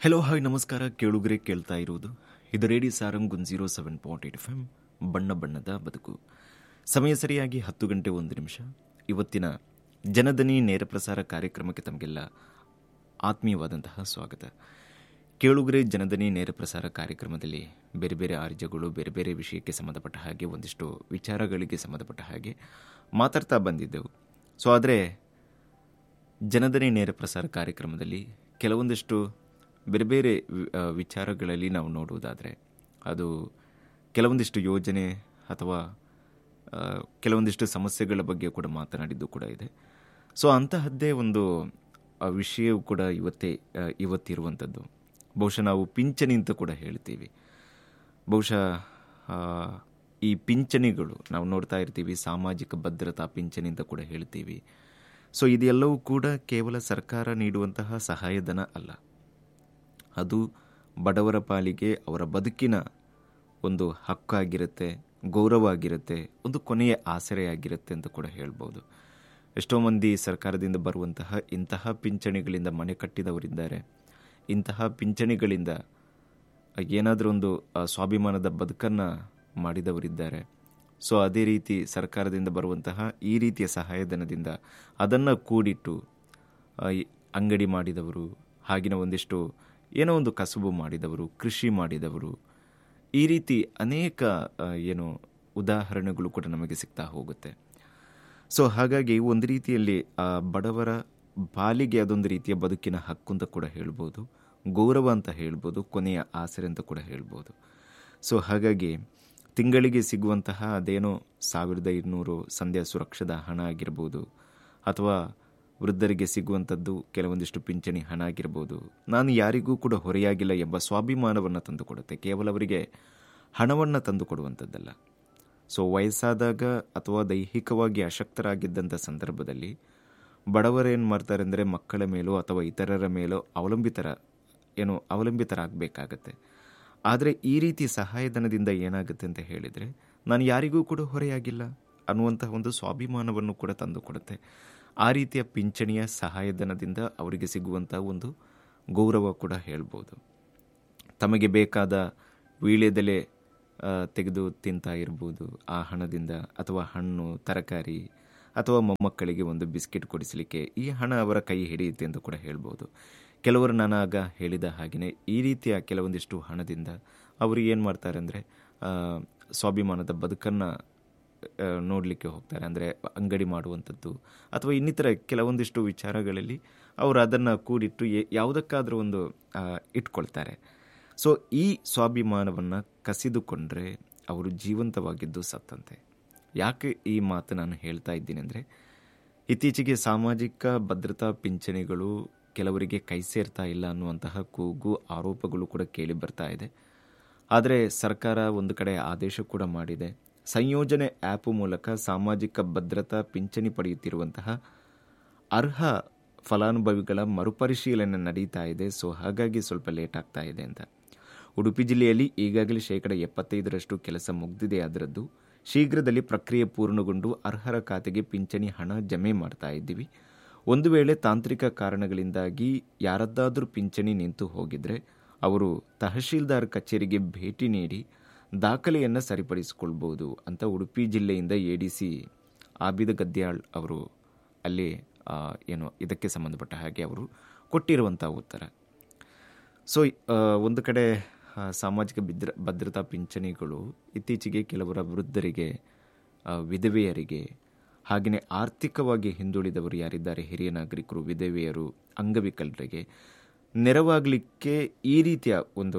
hello hi ನಮಸ್ಕಾರ ಕೇಳುಗರೆ ಕೇಳ್ತಾ ಇರುವುದು ಇದು radio Sarang one zero seven point eight F M ಬಣ್ಣ ಬಣ್ಣದ ಬದುಕು ಸಮಯ ಸರಿಯಾಗಿ ಹತ್ತು ಗಂಟೆ ಒಂದು ನಿಮಿಷ ಇವತ್ತಿನ ಜನದನಿ ನೇರ ಪ್ರಸಾರ ಕಾರ್ಯಕ್ರಮಕ್ಕೆ ತಮಗೆಲ್ಲ ಆತ್ಮೀಯವಾದಂತಹ ಸ್ವಾಗತ ಕೇಳುಗರೆ ಜನದನಿ ನೇರ ಪ್ರಸಾರ ಕಾರ್ಯಕ್ರಮದಲ್ಲಿ ಬೇರೆ ಬೇರೆ ಆರ್ಜಗಳು ಬೇರೆ ಬೇರೆ ವಿಷಯಕ್ಕೆ ಸಂಬಂಧಪಟ್ಟ ಹಾಗೆ ಒಂದಿಷ್ಟು ವಿಚಾರಗಳಿಗೆ ಸಂಬಂಧಪಟ್ಟ ಹಾಗೆ ಮಾತಾಡ್ತಾ ಬಂದಿದ್ದೆವು ಸೊ ಆದರೆ ಜನದನಿ ನೇರ ಪ್ರಸಾರ ಕಾರ್ಯಕ್ರಮದಲ್ಲಿ ಕೆಲವೊಂದಿಷ್ಟು ಬೇರೆ ಬೇರೆ ವಿ- ಆ, ವಿಚಾರಗಳಲ್ಲಿ ನಾವು ನೋಡುವುದಾದರೆ ಅದು ಕೆಲವೊಂದಿಷ್ಟು ಯೋಜನೆ ಅಥವಾ ಆ, ಕೆಲವೊಂದಿಷ್ಟು ಸಮಸ್ಯೆಗಳ ಬಗ್ಗೆ ಕೂಡ ಮಾತನಾಡಿದ್ದು ಕೂಡ ಇದೆ ಸೊ ಅಂತಹದ್ದೇ ಒಂದು ಆ, ವಿಷಯವೂ ಕೂಡ ಇವತ್ತೇ ಆ, ಇವತ್ತಿರುವಂಥದ್ದು ಬಹುಶಃ ನಾವು ಪಿಂಚಣಿ ಅಂತ ಕೂಡ ಹೇಳ್ತೀವಿ ಬಹುಶಃ ಆ, ಈ ಪಿಂಚಣಿಗಳು ನಾವು ನೋಡ್ತಾ ಇರ್ತೀವಿ ಸಾಮಾಜಿಕ ಭದ್ರತಾ ಪಿಂಚಣಿ ಅಂತ ಕೂಡ ಹೇಳ್ತೀವಿ ಸೊ ಇದೆಲ್ಲವೂ ಕೂಡ ಕೇವಲ ಸರ್ಕಾರ ನೀಡುವಂತಹ ಸಹಾಯಧನ ಅಲ್ಲ ಅದು ಬಡವರ ಪಾಲಿಗೆ ಅವರ ಬದುಕಿನ ಒಂದು ಹಕ್ಕಾಗಿರುತ್ತೆ ಗೌರವ ಆಗಿರುತ್ತೆ ಒಂದು ಕೊನೆಯ ಆಸರೆ ಆಗಿರುತ್ತೆ ಅಂತ ಕೂಡ ಹೇಳ್ಬೋದು ಎಷ್ಟೋ ಮಂದಿ ಸರ್ಕಾರದಿಂದ ಬರುವಂತಹ ಇಂತಹ ಪಿಂಚಣಿಗಳಿಂದ ಮನೆ ಕಟ್ಟಿದವರಿದ್ದಾರೆ ಇಂತಹ ಪಿಂಚಣಿಗಳಿಂದ ಏನಾದರೂ ಒಂದು ಆ, ಸ್ವಾಭಿಮಾನದ ಬದುಕನ್ನು ಮಾಡಿದವರಿದ್ದಾರೆ ಸೊ ಅದೇ ರೀತಿ ಸರ್ಕಾರದಿಂದ ಬರುವಂತಹ ಈ ರೀತಿಯ ಸಹಾಯಧನದಿಂದ ಅದನ್ನು ಕೂಡಿಟ್ಟು ಆ, ಈ ಅಂಗಡಿ ಮಾಡಿದವರು ಹಾಗಿನ ಒಂದಿಷ್ಟು ಏನೋ ಒಂದು ಕಸುಬು ಮಾಡಿದವರು ಕೃಷಿ ಮಾಡಿದವರು ಈ ರೀತಿ ಅನೇಕ ಆ, ಏನು ಉದಾಹರಣೆಗಳು ಕೂಡ ನಮಗೆ ಸಿಗ್ತಾ ಹೋಗುತ್ತೆ ಸೊ ಹಾಗಾಗಿ ಒಂದು ರೀತಿಯಲ್ಲಿ ಆ ಬಡವರ ಬಾಲಿಗೆ ಅದೊಂದು ರೀತಿಯ ಬದುಕಿನ ಹಕ್ಕು ಅಂತ ಕೂಡ ಹೇಳ್ಬೋದು ಗೌರವ ಅಂತ ಹೇಳ್ಬೋದು ಕೊನೆಯ ಆಸರೆ ಅಂತ ಕೂಡ ಹೇಳ್ಬೋದು ಸೊ ಹಾಗಾಗಿ ತಿಂಗಳಿಗೆ ಸಿಗುವಂತಹ ಅದೇನೋ ಸಾವಿರದ ಇನ್ನೂರು ಸಂಧ್ಯಾ ಸುರಕ್ಷದ ಹಣ ಆಗಿರ್ಬೋದು ಅಥವಾ ವೃದ್ಧರಿಗೆ ಸಿಗುವಂಥದ್ದು ಕೆಲವೊಂದಿಷ್ಟು ಪಿಂಚಣಿ ಹಣ ಆಗಿರ್ಬೋದು ನಾನು ಯಾರಿಗೂ ಕೂಡ ಹೊರೆಯಾಗಿಲ್ಲ ಎಂಬ ಸ್ವಾಭಿಮಾನವನ್ನು ತಂದುಕೊಡುತ್ತೆ ಕೇವಲ ಅವರಿಗೆ ಹಣವನ್ನು ತಂದುಕೊಡುವಂಥದ್ದಲ್ಲ ಸೊ ವಯಸ್ಸಾದಾಗ ಅಥವಾ ದೈಹಿಕವಾಗಿ ಅಶಕ್ತರಾಗಿದ್ದಂಥ ಸಂದರ್ಭದಲ್ಲಿ ಬಡವರೇನು ಮಾಡ್ತಾರೆ ಅಂದರೆ ಮಕ್ಕಳ ಮೇಲೋ ಅಥವಾ ಇತರರ ಮೇಲೋ ಅವಲಂಬಿತರ ಏನು ಅವಲಂಬಿತರಾಗಬೇಕಾಗತ್ತೆ ಆದರೆ ಈ ರೀತಿ ಸಹಾಯಧನದಿಂದ ಏನಾಗುತ್ತೆ ಅಂತ ಹೇಳಿದರೆ ನಾನು ಯಾರಿಗೂ ಕೂಡ ಹೊರೆಯಾಗಿಲ್ಲ ಅನ್ನುವಂತಹ ಒಂದು ಸ್ವಾಭಿಮಾನವನ್ನು ಕೂಡ ತಂದುಕೊಡುತ್ತೆ ಆ ರೀತಿಯ ಪಿಂಚಣಿಯ ಸಹಾಯಧನದಿಂದ ಅವರಿಗೆ ಸಿಗುವಂತಹ ಒಂದು ಗೌರವ ಕೂಡ ಹೇಳ್ಬೋದು ತಮಗೆ ಬೇಕಾದ ವೀಳ್ಯದೆಲೆ ಆ, ತೆಗೆದು ತಿಂತಾ ಇರ್ಬೋದು ಆ ಹಣದಿಂದ ಅಥವಾ ಹಣ್ಣು ತರಕಾರಿ ಅಥವಾ ಮೊಮ್ಮಕ್ಕಳಿಗೆ ಒಂದು ಬಿಸ್ಕೆಟ್ ಕೊಡಿಸಲಿಕ್ಕೆ ಈ ಹಣ ಅವರ ಕೈ ಹಿಡಿಯುತ್ತೆ ಎಂದು ಕೂಡ ಹೇಳ್ಬೋದು ಕೆಲವರು ನಾನಾಗ ಹೇಳಿದ ಹಾಗೆಯೇ ಈ ರೀತಿಯ ಕೆಲವೊಂದಿಷ್ಟು ಹಣದಿಂದ ಅವರು ಏನು ಮಾಡ್ತಾರೆ ಅಂದರೆ ಸ್ವಾಭಿಮಾನದ ಬದುಕನ್ನು ನೋಡಲಿಕ್ಕೆ ಹೋಗ್ತಾರೆ ಅಂದರೆ ಅಂಗಡಿ ಮಾಡುವಂಥದ್ದು ಅಥವಾ ಇನ್ನಿತರ ಕೆಲವೊಂದಿಷ್ಟು ವಿಚಾರಗಳಲ್ಲಿ ಅವರು ಅದನ್ನು ಕೂಡಿಟ್ಟು ಎ- ಯಾವುದಕ್ಕಾದರೂ ಒಂದು ಆ, ಇಟ್ಕೊಳ್ತಾರೆ ಸೊ ಈ ಸ್ವಾಭಿಮಾನವನ್ನು ಕಸಿದುಕೊಂಡ್ರೆ ಅವರು ಜೀವಂತವಾಗಿದ್ದು ಸತ್ತಂತೆ ಯಾಕೆ ಈ ಮಾತು ನಾನು ಹೇಳ್ತಾ ಇದ್ದೀನಿ ಅಂದರೆ ಇತ್ತೀಚೆಗೆ ಸಾಮಾಜಿಕ ಭದ್ರತಾ ಪಿಂಚಣಿಗಳು ಕೆಲವರಿಗೆ ಕೈ ಸೇರ್ತಾ ಇಲ್ಲ ಅನ್ನುವಂತಹ ಕೂಗು ಆರೋಪಗಳು ಕೂಡ ಕೇಳಿ ಬರ್ತಾ ಇದೆ ಆದರೆ ಸರ್ಕಾರ ಒಂದು ಕಡೆ ಆದೇಶ ಕೂಡ ಮಾಡಿದೆ ಸಂಯೋಜನೆ ಆ್ಯಪ್ ಮೂಲಕ ಸಾಮಾಜಿಕ ಭದ್ರತಾ ಪಿಂಚಣಿ ಪಡೆಯುತ್ತಿರುವಂತಹ ಅರ್ಹ ಫಲಾನುಭವಿಗಳ ಮರುಪರಿಶೀಲನೆ ನಡೀತಾ ಇದೆ ಸೊ ಹಾಗಾಗಿ ಸ್ವಲ್ಪ ಲೇಟ್ ಆಗ್ತಾ ಇದೆ ಅಂತ ಉಡುಪಿ ಜಿಲ್ಲೆಯಲ್ಲಿ ಈಗಾಗಲೇ ಶೇಕಡ ಎಪ್ಪತ್ತೈದರಷ್ಟು ಕೆಲಸ ಮುಗ್ದಿದೆ ಅದರದ್ದು ಶೀಘ್ರದಲ್ಲಿ ಪ್ರಕ್ರಿಯೆ ಪೂರ್ಣಗೊಂಡು ಅರ್ಹರ ಖಾತೆಗೆ ಪಿಂಚಣಿ ಹಣ ಜಮೆ ಮಾಡ್ತಾ ಇದ್ದೀವಿ ಒಂದು ವೇಳೆ ತಾಂತ್ರಿಕ ಕಾರಣಗಳಿಂದಾಗಿ ಯಾರದ್ದಾದರೂ ಪಿಂಚಣಿ ನಿಂತು ಹೋಗಿದ್ರೆ ಅವರು ತಹಶೀಲ್ದಾರ್ ಕಚೇರಿಗೆ ಭೇಟಿ ನೀಡಿ ದಾಖಲೆಯನ್ನು ಸರಿಪಡಿಸಿಕೊಳ್ಬೋದು ಅಂತ ಉಡುಪಿ ಜಿಲ್ಲೆಯಿಂದ A D C Abida Gadyal ಅವರು ಅಲ್ಲಿ ಆ, ಏನು ಇದಕ್ಕೆ ಸಂಬಂಧಪಟ್ಟ ಹಾಗೆ ಅವರು ಕೊಟ್ಟಿರುವಂಥ ಉತ್ತರ ಸೊ ಆ, ಒಂದು ಕಡೆ ಆ, ಸಾಮಾಜಿಕ ಬಿದ್ರ ಭದ್ರತಾ ಪಿಂಚಣಿಗಳು ಇತ್ತೀಚೆಗೆ ಕೆಲವರ ವೃದ್ಧರಿಗೆ ಆ, ವಿಧವೆಯರಿಗೆ ಹಾಗೆಯೇ ಆರ್ಥಿಕವಾಗಿ ಹಿಂದುಳಿದವರು ಯಾರಿದ್ದಾರೆ ಹಿರಿಯ ನಾಗರಿಕರು ವಿಧವೆಯರು ಅಂಗವಿಕಲರಿಗೆ ನೆರವಾಗಲಿಕ್ಕೆ ಈ ರೀತಿಯ ಒಂದು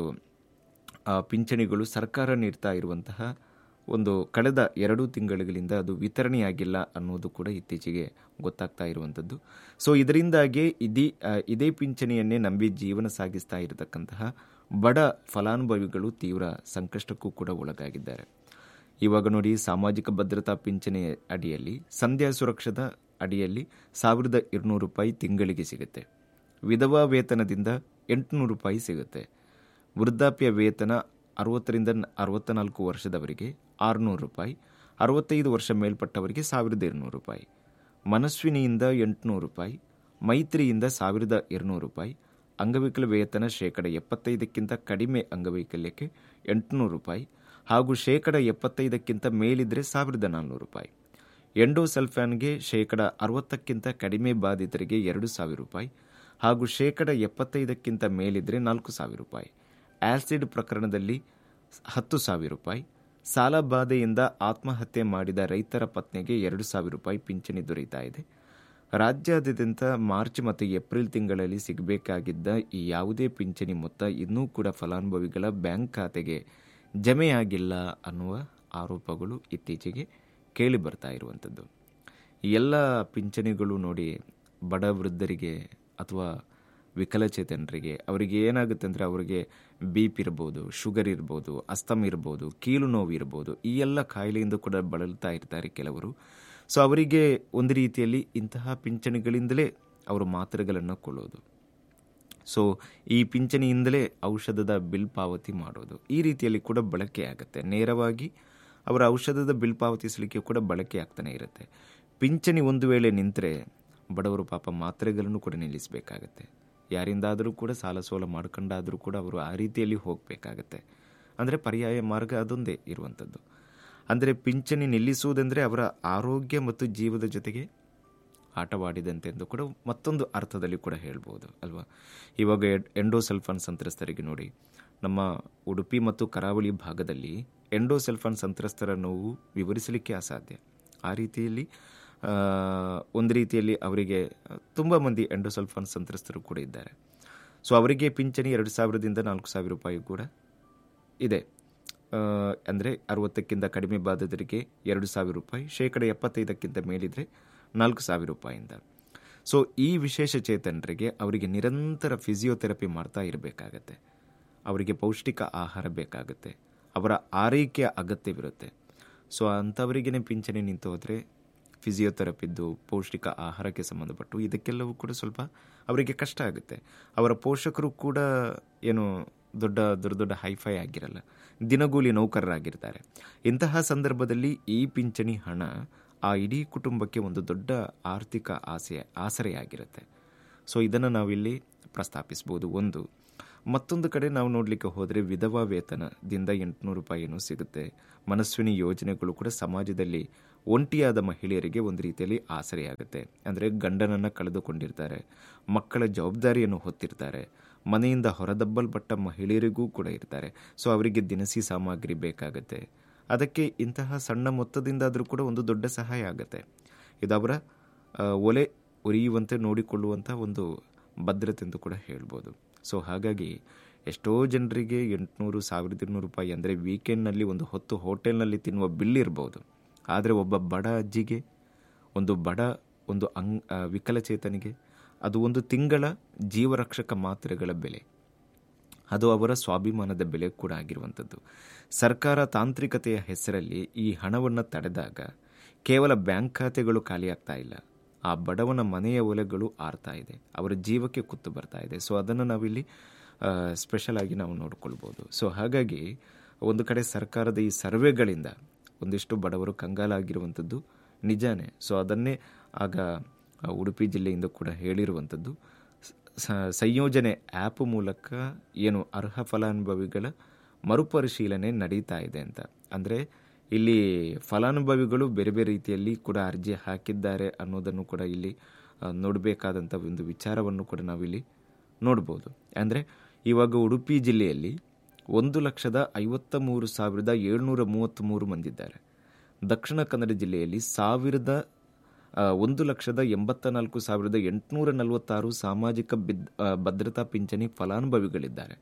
ಆ, ಪಿಂಚಣಿಗಳು ಸರ್ಕಾರ ನೀಡ್ತಾ ಇರುವಂತಹ ಒಂದು ಕಳೆದ ಎರಡು ತಿಂಗಳುಗಳಿಂದ ಅದು ವಿತರಣೆಯಾಗಿಲ್ಲ ಅನ್ನೋದು ಕೂಡ ಇತ್ತೀಚೆಗೆ ಗೊತ್ತಾಗ್ತಾ ಇರುವಂಥದ್ದು ಸೊ ಇದರಿಂದಾಗಿ ಇದೀ ಆ, ಇದೇ ಪಿಂಚಣಿಯನ್ನೇ ನಂಬಿ ಜೀವನ ಸಾಗಿಸ್ತಾ ಇರತಕ್ಕಂತಹ ಬಡ ಫಲಾನುಭವಿಗಳು ತೀವ್ರ ಸಂಕಷ್ಟಕ್ಕೂ ಕೂಡ ಒಳಗಾಗಿದ್ದಾರೆ ಇವಾಗ ನೋಡಿ ಸಾಮಾಜಿಕ ಭದ್ರತಾ ಪಿಂಚಣಿ ಅಡಿಯಲ್ಲಿ ಸಂಧ್ಯಾ ಸುರಕ್ಷದ ಅಡಿಯಲ್ಲಿ ಸಾವಿರದ ഇരുന്നൂರು ರೂಪಾಯಿ ತಿಂಗಳಿಗೆ ಸಿಗುತ್ತೆ ವಿಧವಾ ವೇತನದಿಂದ ಎಂಟುನೂರು ರೂಪಾಯಿ ಸಿಗುತ್ತೆ ವೃದ್ಧಾಪ್ಯ ವೇತನ ಅರವತ್ತರಿಂದ ಅರವತ್ತ ನಾಲ್ಕು ವರ್ಷದವರಿಗೆ ಆರುನೂರು ರೂಪಾಯಿ ಅರವತ್ತೈದು ವರ್ಷ ಮೇಲ್ಪಟ್ಟವರಿಗೆ ಸಾವಿರದ ഇരുന്നൂರು ರೂಪಾಯಿ ಮನಸ್ವಿನಿಯಿಂದ ಎಂಟುನೂರು ರೂಪಾಯಿ ಮೈತ್ರಿಯಿಂದ ಸಾವಿರದ ഇരുന്നൂರು ರೂಪಾಯಿ ಅಂಗವಿಕಲ ವೇತನ ಶೇಕಡ ಎಪ್ಪತ್ತೈದಕ್ಕಿಂತ ಕಡಿಮೆ ಅಂಗವೈಕಲ್ಯಕ್ಕೆ ಎಂಟುನೂರು ರೂಪಾಯಿ ಹಾಗೂ ಶೇಕಡ ಎಪ್ಪತ್ತೈದಕ್ಕಿಂತ ಮೇಲಿದ್ರೆ ಸಾವಿರದ ನಾನ್ನೂರು ರೂಪಾಯಿ ಎಂಡೋಸಲ್ಫಾನ್ಗೆ ಶೇಕಡ ಅರವತ್ತಕ್ಕಿಂತ ಕಡಿಮೆ ಬಾಧಿತರಿಗೆ ಎರಡು ಸಾವಿರ ರೂಪಾಯಿ ಹಾಗೂ ಶೇಕಡ ಎಪ್ಪತ್ತೈದಕ್ಕಿಂತ ಮೇಲಿದ್ರೆ ನಾಲ್ಕು ಸಾವಿರ ರೂಪಾಯಿ ಆಸಿಡ್ ಪ್ರಕರಣದಲ್ಲಿ ಹತ್ತು ಸಾವಿರ ರೂಪಾಯಿ ಸಾಲ ಬಾಧೆಯಿಂದ ಆತ್ಮಹತ್ಯೆ ಮಾಡಿದ ರೈತರ ಪತ್ನಿಗೆ ಎರಡು ಸಾವಿರ ರೂಪಾಯಿ ಪಿಂಚಣಿ ದೊರೆಯುತ್ತಾ ಇದೆ ರಾಜ್ಯಾದ್ಯಂತ ಮಾರ್ಚ್ ಮತ್ತು ಏಪ್ರಿಲ್ ತಿಂಗಳಲ್ಲಿ ಸಿಗಬೇಕಾಗಿದ್ದ ಈ ಯಾವುದೇ ಪಿಂಚಣಿ ಮೊತ್ತ ಇನ್ನೂ ಕೂಡ ಫಲಾನುಭವಿಗಳ ಬ್ಯಾಂಕ್ ಖಾತೆಗೆ ಜಮೆಯಾಗಿಲ್ಲ ಅನ್ನುವ ಆರೋಪಗಳು ಇತ್ತೀಚೆಗೆ ಕೇಳಿ ಬರ್ತಾ ಇರುವಂಥದ್ದು ಈ ಎಲ್ಲ ಪಿಂಚಣಿಗಳು ನೋಡಿ ಬಡ ವೃದ್ಧರಿಗೆ ಅಥವಾ ವಿಕಲಚೇತನರಿಗೆ ಅವರಿಗೆ ಏನಾಗುತ್ತೆ ಅಂದರೆ ಅವರಿಗೆ ಬಿ ಪಿ ಇರ್ಬೋದು ಶುಗರ್ ಇರ್ಬೋದು ಅಸ್ತಮ್ ಇರ್ಬೋದು ಕೀಲು ನೋವು ಇರ್ಬೋದು ಈ ಎಲ್ಲ ಕಾಯಿಲೆಯಿಂದ ಕೂಡ ಬಳಲ್ತಾ ಇರ್ತಾರೆ ಕೆಲವರು ಸೊ ಅವರಿಗೆ ಒಂದು ರೀತಿಯಲ್ಲಿ ಇಂತಹ ಪಿಂಚಣಿಗಳಿಂದಲೇ ಅವರು ಮಾತ್ರೆಗಳನ್ನು ಕೊಳ್ಳೋದು ಸೊ ಈ ಪಿಂಚಣಿಯಿಂದಲೇ ಔಷಧದ ಬಿಲ್ ಪಾವತಿ ಮಾಡೋದು ಈ ರೀತಿಯಲ್ಲಿ ಕೂಡ ಬಳಕೆ ಆಗುತ್ತೆ ನೇರವಾಗಿ ಅವರ ಔಷಧದ ಬಿಲ್ ಪಾವತಿಸಲಿಕ್ಕೆ ಕೂಡ ಬಳಕೆ ಆಗ್ತಾನೆ ಇರುತ್ತೆ ಪಿಂಚಣಿ ಒಂದು ವೇಳೆ ನಿಂತರೆ ಬಡವರು ಪಾಪ ಮಾತ್ರೆಗಳನ್ನು ಕೂಡ ನಿಲ್ಲಿಸಬೇಕಾಗತ್ತೆ ಯಾರಿಂದಾದರೂ ಕೂಡ ಸಾಲ ಸೋಲ ಮಾಡ್ಕೊಂಡಾದರೂ ಕೂಡ ಅವರು ಆ ರೀತಿಯಲ್ಲಿ ಹೋಗಬೇಕಾಗತ್ತೆ ಅಂದರೆ ಪರ್ಯಾಯ ಮಾರ್ಗ ಅದೊಂದೇ ಇರುವಂಥದ್ದು ಅಂದರೆ ಪಿಂಚಣಿ ನಿಲ್ಲಿಸುವುದೆಂದರೆ ಅವರ ಆರೋಗ್ಯ ಮತ್ತು ಜೀವದ ಜೊತೆಗೆ ಆಟವಾಡಿದಂತೆ ಎಂದು ಕೂಡ ಮತ್ತೊಂದು ಅರ್ಥದಲ್ಲಿ ಕೂಡ ಹೇಳ್ಬೋದು ಅಲ್ವಾ ಇವಾಗ ಎಂಡೋಸಲ್ಫಾನ್ ಸಂತ್ರಸ್ತರಿಗೆ ನೋಡಿ ನಮ್ಮ ಉಡುಪಿ ಮತ್ತು ಕರಾವಳಿ ಭಾಗದಲ್ಲಿ ಎಂಡೋಸಲ್ಫಾನ್ ಸಂತ್ರಸ್ತರ ನೋವು ವಿವರಿಸಲಿಕ್ಕೆ ಅಸಾಧ್ಯ ಆ ರೀತಿಯಲ್ಲಿ ಆ, ಒಂದು ರೀತಿಯಲ್ಲಿ ಅವರಿಗೆ ತುಂಬ ಮಂದಿ ಎಂಡೋಸಲ್ಫಾನ್ ಸಂತ್ರಸ್ತರು ಕೂಡ ಇದ್ದಾರೆ ಸೊ ಅವರಿಗೆ ಪಿಂಚಣಿ ಎರಡು ಸಾವಿರದಿಂದ ನಾಲ್ಕು ಸಾವಿರ ರೂಪಾಯಿ ಕೂಡ ಇದೆ ಅಂದರೆ ಅರವತ್ತಕ್ಕಿಂತ ಕಡಿಮೆ ಬಾಧಿತರಿಗೆ ಎರಡು ಸಾವಿರ ರೂಪಾಯಿ ಶೇಕಡ ಎಪ್ಪತ್ತೈದಕ್ಕಿಂತ ಮೇಲಿದ್ರೆ ನಾಲ್ಕು ಸಾವಿರ ರೂಪಾಯಿಂದ ಸೊ ಈ ವಿಶೇಷ ಚೇತನರಿಗೆ ಅವರಿಗೆ ನಿರಂತರ ಫಿಸಿಯೋಥೆರಪಿ ಮಾಡ್ತಾ ಇರಬೇಕಾಗತ್ತೆ ಅವರಿಗೆ ಪೌಷ್ಟಿಕ ಆಹಾರ ಬೇಕಾಗುತ್ತೆ ಅವರ ಆರೈಕೆಯ ಅಗತ್ಯವಿರುತ್ತೆ ಸೊ ಅಂಥವರಿಗೇ ಪಿಂಚಣಿ ನಿಂತು ಹೋದರೆ ಫಿಸಿಯೋಥೆರಪಿದ್ದು ಪೌಷ್ಟಿಕ ಆಹಾರಕ್ಕೆ ಸಂಬಂಧಪಟ್ಟು ಇದಕ್ಕೆಲ್ಲವೂ ಕೂಡ ಸ್ವಲ್ಪ ಅವರಿಗೆ ಕಷ್ಟ ಆಗುತ್ತೆ ಅವರ ಪೋಷಕರು ಕೂಡ ಏನು ದೊಡ್ಡ ದೊಡ್ಡ ದೊಡ್ಡ ಹೈಫೈ ಆಗಿರಲ್ಲ ದಿನಗೂಲಿ ನೌಕರರಾಗಿರ್ತಾರೆ ಇಂತಹ ಸಂದರ್ಭದಲ್ಲಿ ಈ ಪಿಂಚಣಿ ಹಣ ಆ ಇಡೀ ಕುಟುಂಬಕ್ಕೆ ಒಂದು ದೊಡ್ಡ ಆರ್ಥಿಕ ಆಸೆ ಆಸರೆಯಾಗಿರುತ್ತೆ ಸೊ ಇದನ್ನು ನಾವಿಲ್ಲಿ ಪ್ರಸ್ತಾಪಿಸ್ಬೋದು ಒಂದು ಮತ್ತೊಂದು ಕಡೆ ನಾವು ನೋಡಲಿಕ್ಕೆ ಹೋದರೆ ವಿಧವಾ ವೇತನದಿಂದ ಎಂಟುನೂರು ರೂಪಾಯಿ ಏನೋ ಸಿಗುತ್ತೆ ಮನಸ್ವಿನಿ ಯೋಜನೆಗಳು ಕೂಡ ಸಮಾಜದಲ್ಲಿ ಒಂಟಿಯಾದ ಮಹಿಳೆಯರಿಗೆ ಒಂದು ರೀತಿಯಲ್ಲಿ ಆಸರೆಯಾಗುತ್ತೆ ಅಂದರೆ ಗಂಡನನ್ನು ಕಳೆದುಕೊಂಡಿರ್ತಾರೆ ಮಕ್ಕಳ ಜವಾಬ್ದಾರಿಯನ್ನು ಹೊತ್ತಿರ್ತಾರೆ ಮನೆಯಿಂದ ಹೊರದಬ್ಬಲ್ಪಟ್ಟ ಮಹಿಳೆಯರಿಗೂ ಕೂಡ ಇರ್ತಾರೆ ಸೊ ಅವರಿಗೆ ದಿನಸಿ ಸಾಮಗ್ರಿ ಬೇಕಾಗುತ್ತೆ ಅದಕ್ಕೆ ಇಂತಹ ಸಣ್ಣ ಮೊತ್ತದಿಂದಾದರೂ ಕೂಡ ಒಂದು ದೊಡ್ಡ ಸಹಾಯ ಆಗುತ್ತೆ ಇದು ಅವರ ಆ, ಒಲೆ ಉರಿಯುವಂತೆ ನೋಡಿಕೊಳ್ಳುವಂಥ ಒಂದು ಭದ್ರತೆ ಎಂದು ಕೂಡ ಹೇಳ್ಬೋದು ಸೊ ಹಾಗಾಗಿ ಎಷ್ಟೋ ಜನರಿಗೆ ಎಂಟುನೂರು ಸಾವಿರದ ಇನ್ನೂರು ರೂಪಾಯಿ ಅಂದರೆ ವೀಕೆಂಡ್ನಲ್ಲಿ ಒಂದು ಹೊತ್ತು ಹೋಟೆಲ್ನಲ್ಲಿ ತಿನ್ನುವ ಬಿಲ್ ಇರ್ಬೋದು ಆದರೆ ಒಬ್ಬ ಬಡ ಅಜ್ಜಿಗೆ ಒಂದು ಬಡ ಒಂದು ಅಂಗ್ ಆ, ವಿಕಲಚೇತನಿಗೆ ಅದು ಒಂದು ತಿಂಗಳ ಜೀವರಕ್ಷಕ ಮಾತ್ರೆಗಳ ಬೆಲೆ ಅದು ಅವರ ಸ್ವಾಭಿಮಾನದ ಬೆಲೆ ಕೂಡ ಆಗಿರುವಂಥದ್ದು ಸರ್ಕಾರ ತಾಂತ್ರಿಕತೆಯ ಹೆಸರಲ್ಲಿ ಈ ಹಣವನ್ನು ತಡೆದಾಗ ಕೇವಲ ಬ್ಯಾಂಕ್ ಖಾತೆಗಳು ಖಾಲಿಯಾಗ್ತಾ ಇಲ್ಲ ಆ ಬಡವನ ಮನೆಯ ಒಲೆಗಳು ಆರ್ತಾ ಇದೆ ಅವರ ಜೀವಕ್ಕೆ ಕುತ್ತು ಬರ್ತಾ ಇದೆ ಸೊ ಅದನ್ನು ನಾವಿಲ್ಲಿ ಸ್ಪೆಷಲ್ ಆಗಿ ನಾವು ನೋಡ್ಕೊಳ್ಬೋದು ಸೊ ಹಾಗಾಗಿ ಒಂದು ಕಡೆ ಸರ್ಕಾರದ ಈ ಸರ್ವೆಗಳಿಂದ ಒಂದಿಷ್ಟು ಬಡವರು ಕಂಗಾಲಾಗಿರುವಂಥದ್ದು ನಿಜಾನೇ ಸೊ ಅದನ್ನೇ ಆಗ ಆ, ಉಡುಪಿ ಜಿಲ್ಲೆಯಿಂದ ಕೂಡ ಹೇಳಿರುವಂಥದ್ದು ಸ- ಸಂಯೋಜನೆ ಆ್ಯಪ್ ಮೂಲಕ ಏನು ಅರ್ಹ ಫಲಾನುಭವಿಗಳ ಮರುಪರಿಶೀಲನೆ ನಡೀತಾ ಇದೆ ಅಂತ ಅಂದರೆ ಇಲ್ಲಿ ಫಲಾನುಭವಿಗಳು ಬೇರೆ ಬೇರೆ ರೀತಿಯಲ್ಲಿ ಕೂಡ ಅರ್ಜಿ ಹಾಕಿದ್ದಾರೆ ಅನ್ನೋದನ್ನು ಕೂಡ ಇಲ್ಲಿ ಆ, ನೋಡಬೇಕಾದಂಥ ಒಂದು ವಿಚಾರವನ್ನು ಕೂಡ ನಾವಿಲ್ಲಿ ನೋಡ್ಬೋದು ಅಂದರೆ ಇವಾಗ ಉಡುಪಿ ಜಿಲ್ಲೆಯಲ್ಲಿ ಒಂದು ಲಕ್ಷದ ಐವತ್ತ ಮೂರು ಸಾವಿರದ ಏಳ್ನೂರ ಮೂವತ್ತ್ಮೂರು ಮಂದಿದ್ದಾರೆ ದಕ್ಷಿಣ ಕನ್ನಡ ಜಿಲ್ಲೆಯಲ್ಲಿ ಸಾವಿರದ ಆ, ಒಂದು ಲಕ್ಷದ ಎಂಬತ್ತ ನಾಲ್ಕು ಸಾವಿರದ ಎಂಟುನೂರ ನಲವತ್ತಾರು ಸಾಮಾಜಿಕ ಬಿದ್ ಆ, ಭದ್ರತಾ ಪಿಂಚಣಿ ಫಲಾನುಭವಿಗಳಿದ್ದಾರೆ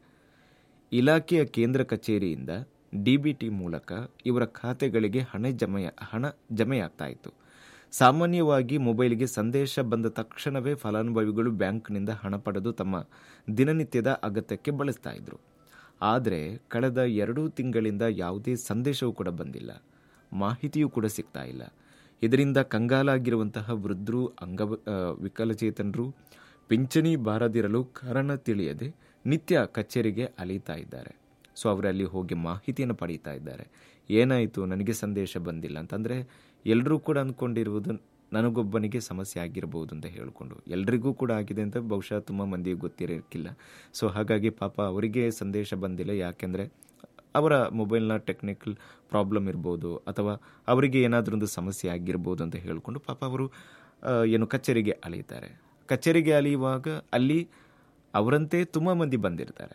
ಇಲಾಖೆಯ ಕೇಂದ್ರ ಕಚೇರಿಯಿಂದ ಡಿಬಿಟಿ ಮೂಲಕ ಇವರ ಖಾತೆಗಳಿಗೆ ಹಣ ಜಮೆಯ ಹಣ ಜಮೆಯಾಗ್ತಾ ಇತ್ತು ಸಾಮಾನ್ಯವಾಗಿ ಮೊಬೈಲ್ಗೆ ಸಂದೇಶ ಬಂದ ತಕ್ಷಣವೇ ಫಲಾನುಭವಿಗಳು ಬ್ಯಾಂಕ್ನಿಂದ ಹಣ ಪಡೆದು ತಮ್ಮ ದಿನನಿತ್ಯದ ಅಗತ್ಯಕ್ಕೆ ಬಳಸ್ತಾ ಇದ್ರು ಆದರೆ ಕಳೆದ ಎರಡೂ ತಿಂಗಳಿಂದ ಯಾವುದೇ ಸಂದೇಶವೂ ಕೂಡ ಬಂದಿಲ್ಲ ಮಾಹಿತಿಯೂ ಕೂಡ ಸಿಗ್ತಾ ಇಲ್ಲ ಇದರಿಂದ ಕಂಗಾಲಾಗಿರುವಂತಹ ವೃದ್ಧರು ಅಂಗ ಆ, ವಿಕಲಚೇತನರು ಪಿಂಚಣಿ ಬಾರದಿರಲು ಕಾರಣ ತಿಳಿಯದೆ ನಿತ್ಯ ಕಚೇರಿಗೆ ಅಲೀತಾ ಇದ್ದಾರೆ ಸೊ ಅವರಲ್ಲಿ ಹೋಗಿ ಮಾಹಿತಿಯನ್ನು ಪಡೀತಾ ಇದ್ದಾರೆ ಏನಾಯಿತು ನನಗೆ ಸಂದೇಶ ಬಂದಿಲ್ಲ ಅಂತಂದರೆ ಎಲ್ಲರೂ ಕೂಡ ಅಂದ್ಕೊಂಡಿರುವುದು ನನಗೊಬ್ಬನಿಗೆ ಸಮಸ್ಯೆ ಆಗಿರ್ಬೋದು ಅಂತ ಹೇಳಿಕೊಂಡು ಎಲ್ರಿಗೂ ಕೂಡ ಆಗಿದೆ ಅಂತ ಬಹುಶಃ ತುಂಬ ಮಂದಿಗೆ ಗೊತ್ತಿರೋಕ್ಕಿಲ್ಲ ಸೊ ಹಾಗಾಗಿ ಪಾಪ ಅವರಿಗೆ ಸಂದೇಶ ಬಂದಿಲ್ಲ ಯಾಕೆಂದರೆ ಅವರ ಮೊಬೈಲ್ನ ಟೆಕ್ನಿಕಲ್ ಪ್ರಾಬ್ಲಮ್ ಇರ್ಬೋದು ಅಥವಾ ಅವರಿಗೆ ಏನಾದರೂ ಒಂದು ಸಮಸ್ಯೆ ಆಗಿರ್ಬೋದು ಅಂತ ಹೇಳಿಕೊಂಡು ಪಾಪ ಅವರು ಆ, ಏನು ಕಚೇರಿಗೆ ಅಲಿತಾರೆ ಕಚೇರಿಗೆ ಅಲಿಯುವಾಗ ಅಲ್ಲಿ ಅವರಂತೆ ತುಂಬ ಮಂದಿ ಬಂದಿರ್ತಾರೆ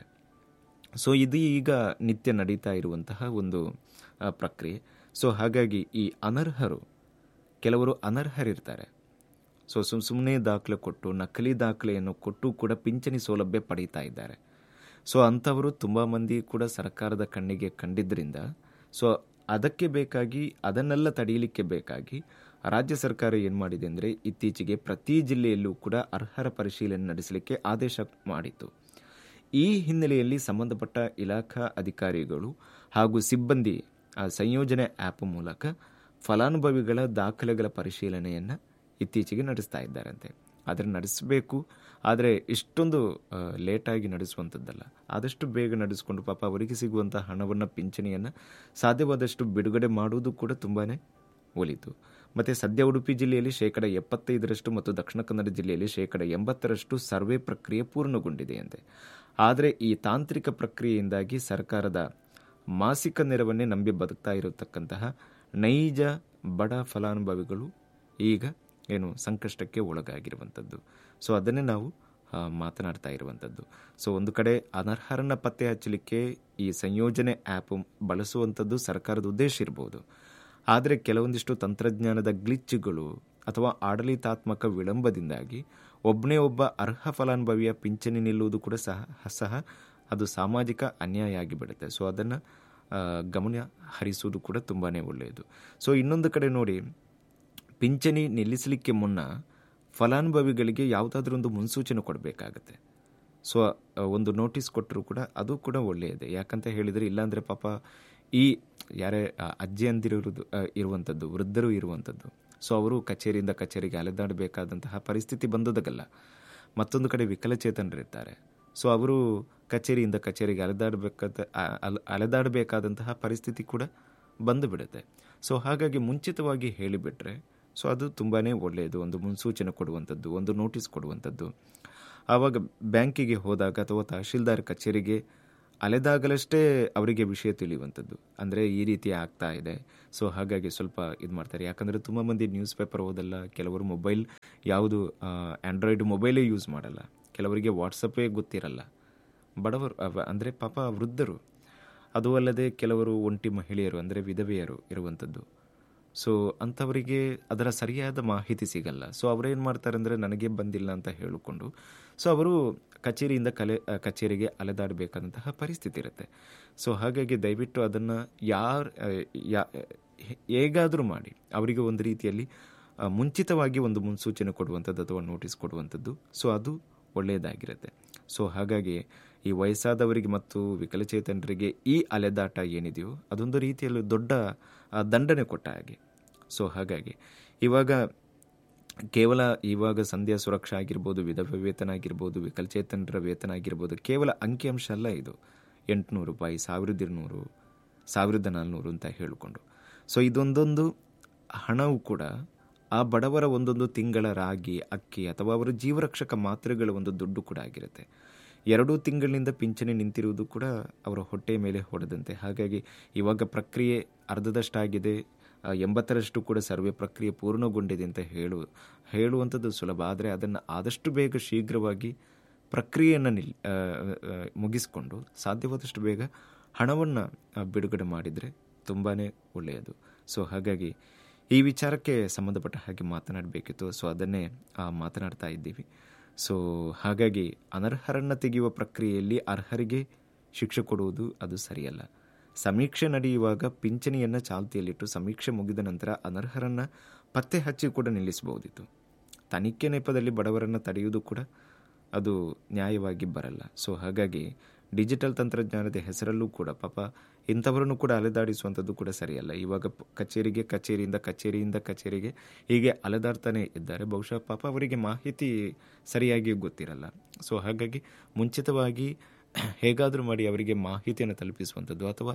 ಸೊ ಇದು ಈಗ ನಿತ್ಯ ನಡೀತಾ ಇರುವಂತಹ ಒಂದು ಆ, ಪ್ರಕ್ರಿಯೆ ಸೊ ಹಾಗಾಗಿ ಈ ಅನರ್ಹರು ಕೆಲವರು ಅನರ್ಹರಿರ್ತಾರೆ ಸೊ ಸುಮ್ ಸುಮ್ಮನೆ ದಾಖಲೆ ಕೊಟ್ಟು ನಕಲಿ ದಾಖಲೆಯನ್ನು ಕೊಟ್ಟು ಕೂಡ ಪಿಂಚಣಿ ಸೌಲಭ್ಯ ಪಡೀತಾ ಇದ್ದಾರೆ ಸೊ ಅಂಥವರು ತುಂಬ ಮಂದಿ ಕೂಡ ಸರ್ಕಾರದ ಕಣ್ಣಿಗೆ ಕಂಡಿದ್ದರಿಂದ ಸೊ ಅದಕ್ಕೆ ಬೇಕಾಗಿ ಅದನ್ನೆಲ್ಲ ತಡೆಯಲಿಕ್ಕೆ ಬೇಕಾಗಿ ರಾಜ್ಯ ಸರ್ಕಾರ ಏನು ಮಾಡಿದೆ ಅಂದರೆ ಇತ್ತೀಚೆಗೆ ಪ್ರತಿ ಜಿಲ್ಲೆಯಲ್ಲೂ ಕೂಡ ಅರ್ಹರ ಪರಿಶೀಲನೆ ನಡೆಸಲಿಕ್ಕೆ ಆದೇಶ ಮಾಡಿತು ಈ ಹಿನ್ನೆಲೆಯಲ್ಲಿ ಸಂಬಂಧಪಟ್ಟ ಇಲಾಖಾ ಅಧಿಕಾರಿಗಳು ಹಾಗೂ ಸಿಬ್ಬಂದಿ ಆ ಸಂಯೋಜನೆ ಆ್ಯಪ್ ಮೂಲಕ ಫಲಾನುಭವಿಗಳ ದಾಖಲೆಗಳ ಪರಿಶೀಲನೆಯನ್ನು ಇತ್ತೀಚೆಗೆ ನಡೆಸ್ತಾ ಇದ್ದಾರಂತೆ ಆದರೆ ನಡೆಸಬೇಕು ಆದರೆ ಇಷ್ಟೊಂದು ಆ, ಲೇಟಾಗಿ ನಡೆಸುವಂಥದ್ದಲ್ಲ ಆದಷ್ಟು ಬೇಗ ನಡೆಸಿಕೊಂಡು ಪಾಪ ಅವರಿಗೆ ಸಿಗುವಂಥ ಹಣವನ್ನು ಪಿಂಚಣಿಯನ್ನು ಸಾಧ್ಯವಾದಷ್ಟು ಬಿಡುಗಡೆ ಮಾಡುವುದು ಕೂಡ ತುಂಬಾ ಒಲಿತು ಮತ್ತು ಸದ್ಯ ಉಡುಪಿ ಜಿಲ್ಲೆಯಲ್ಲಿ ಶೇಕಡ ಎಪ್ಪತ್ತೈದರಷ್ಟು ಮತ್ತು ದಕ್ಷಿಣ ಕನ್ನಡ ಜಿಲ್ಲೆಯಲ್ಲಿ ಶೇಕಡ ಎಂಬತ್ತರಷ್ಟು ಸರ್ವೆ ಪ್ರಕ್ರಿಯೆ ಪೂರ್ಣಗೊಂಡಿದೆಯಂತೆ ಆದರೆ ಈ ತಾಂತ್ರಿಕ ಪ್ರಕ್ರಿಯೆಯಿಂದಾಗಿ ಸರ್ಕಾರದ ಮಾಸಿಕ ನೆರವನ್ನೇ ನಂಬಿ ಬದುಕ್ತಾ ಇರತಕ್ಕಂತಹ ನೈಜ ಬಡ ಫಲಾನುಭವಿಗಳು ಈಗ ಏನು ಸಂಕಷ್ಟಕ್ಕೆ ಒಳಗಾಗಿರುವಂಥದ್ದು ಸೊ ಅದನ್ನೇ ನಾವು ಆ, ಮಾತನಾಡ್ತಾ ಇರುವಂಥದ್ದು ಸೊ ಒಂದು ಕಡೆ ಅನರ್ಹರನ್ನ ಪತ್ತೆ ಹಚ್ಚಲಿಕ್ಕೆ ಈ ಸಂಯೋಜನೆ ಆ್ಯಪ್ ಬಳಸುವಂಥದ್ದು ಸರ್ಕಾರದ ಉದ್ದೇಶ ಇರ್ಬೋದು ಆದರೆ ಕೆಲವೊಂದಿಷ್ಟು ತಂತ್ರಜ್ಞಾನದ ಗ್ಲಿಚ್ಗಳು ಅಥವಾ ಆಡಳಿತಾತ್ಮಕ ವಿಳಂಬದಿಂದಾಗಿ ಒಬ್ಬನೇ ಒಬ್ಬ ಅರ್ಹ ಫಲಾನುಭವಿಯ ಪಿಂಚಣಿ ನಿಲ್ಲುವುದು ಕೂಡ ಸಹ ಸಹ ಅದು ಸಾಮಾಜಿಕ ಅನ್ಯಾಯ ಆಗಿಬಿಡುತ್ತೆ ಸೊ ಅದನ್ನು ಗಮನ ಹರಿಸುವುದು ಕೂಡ ತುಂಬಾ ಒಳ್ಳೆಯದು ಸೊ ಇನ್ನೊಂದು ಕಡೆ ನೋಡಿ ಪಿಂಚಣಿ ನಿಲ್ಲಿಸಲಿಕ್ಕೆ ಮುನ್ನ ಫಲಾನುಭವಿಗಳಿಗೆ ಯಾವುದಾದ್ರೂ ಒಂದು ಮುನ್ಸೂಚನೆ ಕೊಡಬೇಕಾಗತ್ತೆ ಸೊ ಆ, ಒಂದು ನೋಟಿಸ್ ಕೊಟ್ಟರು ಕೂಡ ಅದು ಕೂಡ ಒಳ್ಳೆಯದೇ ಯಾಕಂತ ಹೇಳಿದರೆ ಇಲ್ಲಾಂದರೆ ಪಾಪ ಈ ಯಾರೇ ಆ, ಅಜ್ಜಿ ಅಂದಿರೋದು ಆ, ಇರುವಂಥದ್ದು ವೃದ್ಧರು ಇರುವಂಥದ್ದು ಸೊ ಅವರು ಕಚೇರಿಯಿಂದ ಕಚೇರಿಗೆ ಅಲೆದಾಡಬೇಕಾದಂತಹ ಪರಿಸ್ಥಿತಿ ಬಂದದಲ್ಲ ಮತ್ತೊಂದು ಕಡೆ ವಿಕಲಚೇತನರಿರ್ತಾರೆ ಸೊ ಅವರು ಕಚೇರಿಯಿಂದ ಕಚೇರಿಗೆ ಅಲೆದಾಡಬೇಕಾದ ಆ- ಅಲ್- ಅಲೆದಾಡಬೇಕಾದಂತಹ ಪರಿಸ್ಥಿತಿ ಕೂಡ ಬಂದು ಬಿಡುತ್ತೆ ಸೊ ಹಾಗಾಗಿ ಮುಂಚಿತವಾಗಿ ಹೇಳಿಬಿಟ್ರೆ ಸೊ ಅದು ತುಂಬಾ ಒಳ್ಳೆಯದು ಒಂದು ಮುನ್ಸೂಚನೆ ಕೊಡುವಂಥದ್ದು ಒಂದು ನೋಟಿಸ್ ಕೊಡುವಂಥದ್ದು ಆವಾಗ ಬ್ಯಾಂಕಿಗೆ ಹೋದಾಗ ಅಥವಾ ತಹಶೀಲ್ದಾರ್ ಕಚೇರಿಗೆ ಅಲೆದಾಗಲಷ್ಟೇ ಅವರಿಗೆ ವಿಷಯ ತಿಳಿಯುವಂಥದ್ದು ಅಂದರೆ ಈ ರೀತಿ ಆಗ್ತಾ ಇದೆ ಸೊ ಹಾಗಾಗಿ ಸ್ವಲ್ಪ ಇದು ಮಾಡ್ತಾರೆ ಯಾಕಂದರೆ ತುಂಬ ಮಂದಿ ನ್ಯೂಸ್ ಪೇಪರ್ ಓದಲ್ಲ ಕೆಲವರು ಮೊಬೈಲ್ ಯಾವುದು ಆ್ಯಂಡ್ರಾಯ್ಡ್ ಮೊಬೈಲೇ ಯೂಸ್ ಮಾಡಲ್ಲ ಕೆಲವರಿಗೆ ವಾಟ್ಸಪ್ಪೇ ಗೊತ್ತಿರಲ್ಲ ಬಡವರು ಅವ- ಅಂದರೆ ಪಾಪ ವೃದ್ಧರು ಅದು ಅಲ್ಲದೆ ಕೆಲವರು ಒಂಟಿ ಮಹಿಳೆಯರು ಅಂದರೆ ವಿಧವೆಯರು ಇರುವಂಥದ್ದು ಸೊ ಅಂಥವರಿಗೆ ಅದರ ಸರಿಯಾದ ಮಾಹಿತಿ ಸಿಗಲ್ಲ ಸೊ ಅವರೇನು ಮಾಡ್ತಾರೆ ಅಂದರೆ ನನಗೆ ಬಂದಿಲ್ಲ ಅಂತ ಹೇಳಿಕೊಂಡು ಸೊ ಅವರು ಕಚೇರಿಯಿಂದ ಕಲೆ ಆ, ಕಚೇರಿಗೆ ಅಲೆದಾಡಬೇಕಾದಂತಹ ಪರಿಸ್ಥಿತಿ ಇರುತ್ತೆ ಸೊ ಹಾಗಾಗಿ ದಯವಿಟ್ಟು ಅದನ್ನು ಯಾರು ಯಾ ಹೇಗಾದರೂ ಮಾಡಿ ಅವರಿಗೆ ಒಂದು ರೀತಿಯಲ್ಲಿ ಆ, ಮುಂಚಿತವಾಗಿ ಒಂದು ಮುನ್ಸೂಚನೆ ಕೊಡುವಂಥದ್ದು ಅಥವಾ ನೋಟಿಸ್ ಕೊಡುವಂಥದ್ದು ಸೊ ಅದು ಒಳ್ಳೆಯದಾಗಿರುತ್ತೆ ಸೊ ಹಾಗಾಗಿ ಈ ವಯಸ್ಸಾದವರಿಗೆ ಮತ್ತು ವಿಕಲಚೇತನರಿಗೆ ಈ ಅಲೆದಾಟ ಏನಿದೆಯೋ ಅದೊಂದು ರೀತಿಯಲ್ಲಿ ದೊಡ್ಡ ಆ, ದಂಡನೆ ಕೊಟ್ಟ ಹಾಗೆ ಸೊ ಹಾಗಾಗಿ ಇವಾಗ ಕೇವಲ ಇವಾಗ ಸಂಧ್ಯಾ ಸುರಕ್ಷಾ ಆಗಿರ್ಬೋದು ವಿಧವೆ ವೇತನ ಆಗಿರ್ಬೋದು ವಿಕಲಚೇತನರ ವೇತನ ಆಗಿರ್ಬೋದು ಕೇವಲ ಅಂಕಿಅಂಶ ಅಲ್ಲ ಇದು ಎಂಟುನೂರು ರೂಪಾಯಿ ಸಾವಿರದ ഇരുന്നൂರು ಸಾವಿರದ ನಾಲ್ನೂರು ಅಂತ ಹೇಳಿಕೊಂಡು ಸೊ ಇದೊಂದೊಂದು ಹಣವು ಕೂಡ ಆ ಬಡವರ ಒಂದೊಂದು ತಿಂಗಳ ರಾಗಿ ಅಕ್ಕಿ ಅಥವಾ ಅವರ ಜೀವರಕ್ಷಕ ಮಾತ್ರೆಗಳ ಒಂದು ದುಡ್ಡು ಕೂಡ ಆಗಿರುತ್ತೆ ಎರಡೂ ತಿಂಗಳಿನಿಂದ ಪಿಂಚಣಿ ನಿಂತಿರುವುದು ಕೂಡ ಅವರ ಹೊಟ್ಟೆಯ ಮೇಲೆ ಹೊಡೆದಂತೆ ಹಾಗಾಗಿ ಇವಾಗ ಪ್ರಕ್ರಿಯೆ ಅರ್ಧದಷ್ಟಾಗಿದೆ ಆ, ಎಂಬತ್ತರಷ್ಟು ಕೂಡ ಸರ್ವೆ ಪ್ರಕ್ರಿಯೆ ಪೂರ್ಣಗೊಂಡಿದೆ ಅಂತ ಹೇಳು ಹೇಳುವಂಥದ್ದು ಸುಲಭ ಆದರೆ ಅದನ್ನು ಆದಷ್ಟು ಬೇಗ ಶೀಘ್ರವಾಗಿ ಪ್ರಕ್ರಿಯೆಯನ್ನು ನಿಲ್ ಆ, ಆ, ಮುಗಿಸಿಕೊಂಡು ಸಾಧ್ಯವಾದಷ್ಟು ಬೇಗ ಹಣವನ್ನು ಬಿಡುಗಡೆ ಮಾಡಿದರೆ ತುಂಬಾ ಒಳ್ಳೆಯದು ಸೊ ಹಾಗಾಗಿ ಈ ವಿಚಾರಕ್ಕೆ ಸಂಬಂಧಪಟ್ಟ ಹಾಗೆ ಮಾತನಾಡಬೇಕಿತ್ತು ಸೊ ಅದನ್ನೇ ಆ, ಮಾತನಾಡ್ತಾ ಇದ್ದೀವಿ ಸೊ ಹಾಗಾಗಿ ಅನರ್ಹರನ್ನು ತೆಗೆಯುವ ಪ್ರಕ್ರಿಯೆಯಲ್ಲಿ ಅರ್ಹರಿಗೆ ಶಿಕ್ಷೆ ಕೊಡುವುದು ಅದು ಸರಿಯಲ್ಲ ಸಮೀಕ್ಷೆ ನಡೆಯುವಾಗ ಪಿಂಚಣಿಯನ್ನು ಚಾಲ್ತಿಯಲ್ಲಿಟ್ಟು ಸಮೀಕ್ಷೆ ಮುಗಿದ ನಂತರ ಅನರ್ಹರನ್ನು ಪತ್ತೆ ಹಚ್ಚಿ ಕೂಡ ನಿಲ್ಲಿಸಬಹುದಿತ್ತು ತನಿಖೆ ನೆಪದಲ್ಲಿ ಬಡವರನ್ನು ತಡೆಯುವುದು ಕೂಡ ಅದು ನ್ಯಾಯವಾಗಿ ಬರಲ್ಲ ಸೊ ಹಾಗಾಗಿ ಡಿಜಿಟಲ್ ತಂತ್ರಜ್ಞಾನದ ಹೆಸರಲ್ಲೂ ಕೂಡ ಪಾಪ ಇಂಥವರನ್ನು ಕೂಡ ಅಲೆದಾಡಿಸುವಂಥದ್ದು ಕೂಡ ಸರಿಯಲ್ಲ ಇವಾಗ ಪ- ಕಚೇರಿಗೆ ಕಚೇರಿಯಿಂದ ಕಚೇರಿಯಿಂದ ಕಚೇರಿಗೆ ಹೀಗೆ ಅಲೆದಾಡ್ತಾನೆ ಇದ್ದಾರೆ ಬಹುಶಃ ಪಾಪ ಅವರಿಗೆ ಮಾಹಿತಿ ಸರಿಯಾಗಿ ಗೊತ್ತಿರಲ್ಲ ಸೊ ಹಾಗಾಗಿ ಮುಂಚಿತವಾಗಿ ಹೇಗಾದರೂ ಮಾಡಿ ಅವರಿಗೆ ಮಾಹಿತಿಯನ್ನು ತಲುಪಿಸುವಂಥದ್ದು ಅಥವಾ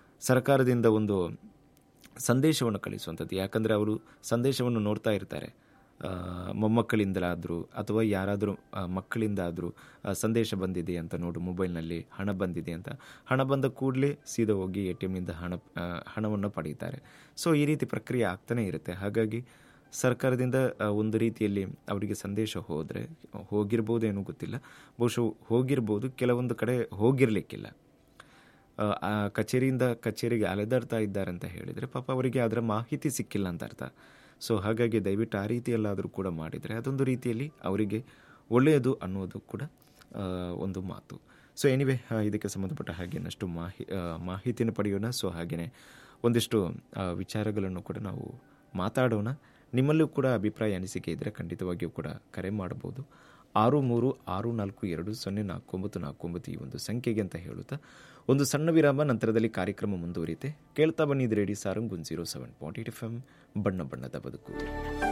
ಸರ್ಕಾರದಿಂದ ಒಂದು ಸಂದೇಶವನ್ನು ಕಳಿಸುವಂಥದ್ದು ಯಾಕಂದರೆ ಅವರು ಸಂದೇಶವನ್ನು ನೋಡ್ತಾ ಇರ್ತಾರೆ ಆ, ಮೊಮ್ಮಕ್ಕಳಿಂದಲಾದರೂ ಅಥವಾ ಯಾರಾದರೂ ಆ, ಮಕ್ಕಳಿಂದಾದರೂ ಆ, ಸಂದೇಶ ಬಂದಿದೆ ಅಂತ ನೋಡು ಮೊಬೈಲ್ನಲ್ಲಿ ಹಣ ಬಂದಿದೆ ಅಂತ ಹಣ ಬಂದ ಕೂಡಲೇ ಸೀದಾ ಹೋಗಿ ಎ ಟಿ ಎಮ್ನಿಂದ ಹಣ ಆ, ಹಣವನ್ನು ಪಡೀತಾರೆ ಸೊ ಈ ರೀತಿ ಪ್ರಕ್ರಿಯೆ ಆಗ್ತಾನೇ ಇರುತ್ತೆ ಹಾಗಾಗಿ ಸರ್ಕಾರದಿಂದ ಆ, ಒಂದು ರೀತಿಯಲ್ಲಿ ಅವರಿಗೆ ಸಂದೇಶ ಹೋದರೆ ಹೋಗಿರ್ಬೋದೇನೋ ಗೊತ್ತಿಲ್ಲ ಬಹುಶಃ ಹೋಗಿರ್ಬೋದು ಕೆಲವೊಂದು ಕಡೆ ಹೋಗಿರಲಿಕ್ಕಿಲ್ಲ ಆ, ಆ ಕಚೇರಿಯಿಂದ ಕಚೇರಿಗೆ ಅಲೆದಾಡ್ತಾ ಇದ್ದಾರೆ ಅಂತ ಹೇಳಿದರೆ ಪಾಪ ಅವರಿಗೆ ಅದರ ಮಾಹಿತಿ ಸಿಕ್ಕಿಲ್ಲ ಅಂತ ಅರ್ಥ ಸೊ ಹಾಗಾಗಿ ದಯವಿಟ್ಟು ಆ ರೀತಿಯಲ್ಲಾದರೂ ಕೂಡ ಮಾಡಿದರೆ ಅದೊಂದು ರೀತಿಯಲ್ಲಿ ಅವರಿಗೆ ಒಳ್ಳೆಯದು ಅನ್ನೋದು ಕೂಡ ಆ, ಒಂದು ಮಾತು ಸೊ ಎನಿವೆ ಇದಕ್ಕೆ ಸಂಬಂಧಪಟ್ಟ ಹಾಗೆ ಇನ್ನಷ್ಟು ಮಾಹಿ ಆ, ಮಾಹಿತಿಯನ್ನು ಪಡೆಯೋಣ ಸೊ ಹಾಗೆಯೇ ಒಂದಿಷ್ಟು ಆ, ವಿಚಾರಗಳನ್ನು ಕೂಡ ನಾವು ಮಾತಾಡೋಣ ನಿಮ್ಮಲ್ಲೂ ಕೂಡ ಅಭಿಪ್ರಾಯ ಅನಿಸಿಕೆ ಇದ್ದರೆ ಖಂಡಿತವಾಗಿಯೂ ಕೂಡ ಕರೆ ಮಾಡಬಹುದು ಆರು ಮೂರು ಆರು ನಾಲ್ಕು ಎರಡು ಸೊನ್ನೆ ನಾಲ್ಕು ಒಂಬತ್ತು ನಾಲ್ಕು ಒಂಬತ್ತು ಈ ಒಂದು ಸಂಖ್ಯೆಗೆ ಅಂತ ಹೇಳುತ್ತಾ ಒಂದು ಸಣ್ಣ ವಿರಾಮ ನಂತರದಲ್ಲಿ ಕಾರ್ಯಕ್ರಮ ಮುಂದುವರಿಯುತ್ತೆ ಕೇಳ್ತಾ ಬನ್ನಿದ್ದು radio Sarang one zero seven point eight F M ಬಣ್ಣ ಬಣ್ಣದ ಬದುಕು